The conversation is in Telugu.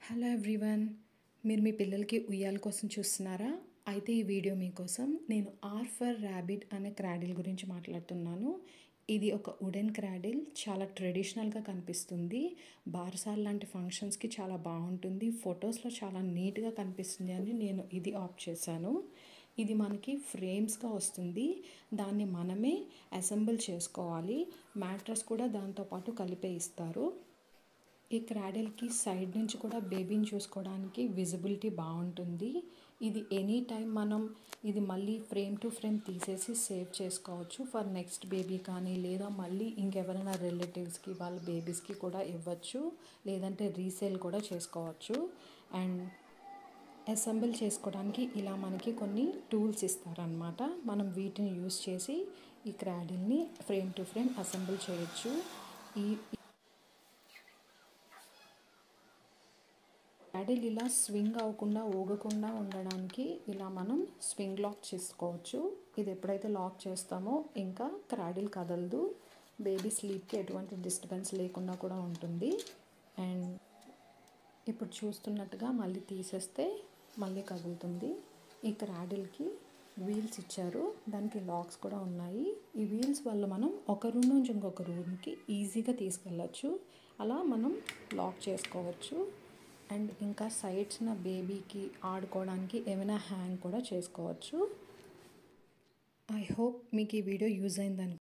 హలో ఎవ్రీవన్ మీరు మీ పిల్లలకి ఉయ్యాల కోసం చూస్తున్నారా అయితే ఈ వీడియో మీకోసం నేను ఆర్ ఫర్ ర్యాబిట్ అనే క్రాడిల్ గురించి మాట్లాడుతున్నాను ఇది ఒక వుడెన్ క్రాడిల్ చాలా ట్రెడిషనల్గా కనిపిస్తుంది బారసాల్ లాంటి ఫంక్షన్స్కి చాలా బాగుంటుంది ఫొటోస్లో చాలా నీట్గా కనిపిస్తుంది అని నేను ఇది ఆప్ట్ చేశాను ఇది మనకి ఫ్రేమ్స్గా వస్తుంది దాన్ని మనమే అసెంబుల్ చేసుకోవాలి మ్యాట్రస్ కూడా దాంతోపాటు కలిపే ఇస్తారు ఈ క్రాడిల్కి సైడ్ నుంచి కూడా బేబీని చూసుకోవడానికి విజిబిలిటీ బాగుంటుంది ఇది ఎనీ టైం మనం ఇది మళ్ళీ ఫ్రేమ్ టు ఫ్రేమ్ తీసేసి సేవ్ చేసుకోవచ్చు ఫర్ నెక్స్ట్ బేబీ కానీ లేదా మళ్ళీ ఇంకెవరైనా రిలేటివ్స్కి వాళ్ళ బేబీస్కి కూడా ఇవ్వచ్చు లేదంటే రీసేల్ కూడా చేసుకోవచ్చు అండ్ అసెంబుల్ చేసుకోవడానికి ఇలా మనకి కొన్ని టూల్స్ ఇస్తారనమాట మనం వీటిని యూస్ చేసి ఈ క్రాడిల్ని ఫ్రేమ్ టు ఫ్రేమ్ అసెంబుల్ చేయొచ్చు ఈ క్రాడిల్ ఇలా స్వింగ్ అవ్వకుండా ఊగకుండా ఉండడానికి ఇలా మనం స్వింగ్ లాక్ చేసుకోవచ్చు ఇది ఎప్పుడైతే లాక్ చేస్తామో ఇంకా క్రాడిల్ కదలదు బేబీ స్లీప్కి ఎటువంటి డిస్టర్బెన్స్ లేకుండా కూడా ఉంటుంది అండ్ ఇప్పుడు చూస్తున్నట్టుగా మళ్ళీ తీసేస్తే మళ్ళీ కదులుతుంది ఈ క్రాడిల్కి వీల్స్ ఇచ్చారు దానికి లాక్స్ కూడా ఉన్నాయి ఈ వీల్స్ వల్ల మనం ఒక రూమ్ నుంచి ఇంకొక రూమ్కి ఈజీగా తీసుకెళ్ళచ్చు అలా మనం లాక్ చేసుకోవచ్చు అండ్ ఇంకా సైడ్స్న బేబీకి ఆడుకోవడానికి ఏమైనా హ్యాంగ్ కూడా చేసుకోవచ్చు ఐ హోప్ మీకు ఈ వీడియో యూజ్ అయిందని